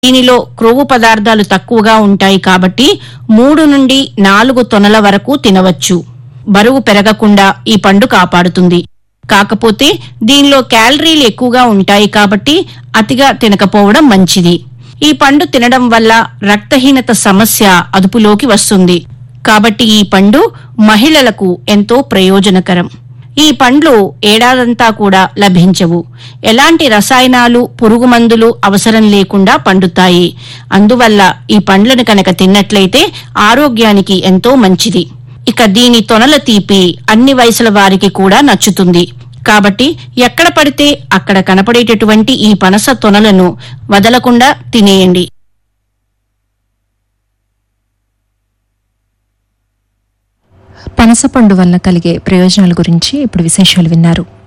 దీనిలో క్రొవ్వు పదార్థాలు తక్కువగా ఉంటాయి కాబట్టి మూడు నుండి నాలుగు తొనల వరకు తినవచ్చు బరువు పెరగకుండా ఈ పండు కాపాడుతుంది కాకపోతే దీనిలో క్యాలరీలు ఎక్కువగా ఉంటాయి కాబట్టి అతిగా తినకపోవడం మంచిది ఈ పండు తినడం వల్ల రక్తహీనత సమస్య అదుపులోకి వస్తుంది కాబట్టి ఈ పండు మహిళలకు ఎంతో ప్రయోజనకరం ఈ పండ్లు ఏడాదంతా కూడా లభించవు ఎలాంటి రసాయనాలు పురుగు మందులు అవసరం లేకుండా పండుతాయి అందువల్ల ఈ పండ్లను కనుక తిన్నట్లయితే ఆరోగ్యానికి ఎంతో మంచిది ఇక దీని తొనల తీపి అన్ని వయసుల వారికి కూడా నచ్చుతుంది కాబట్టి ఎక్కడ పడితే అక్కడ కనపడేటటువంటి ఈ పనస తొనలను వదలకుండా తినేయండి పనసపండు వల్ల కలిగే ప్రయోజనాల గురించి ఇప్పుడు విశేషాలు విన్నారు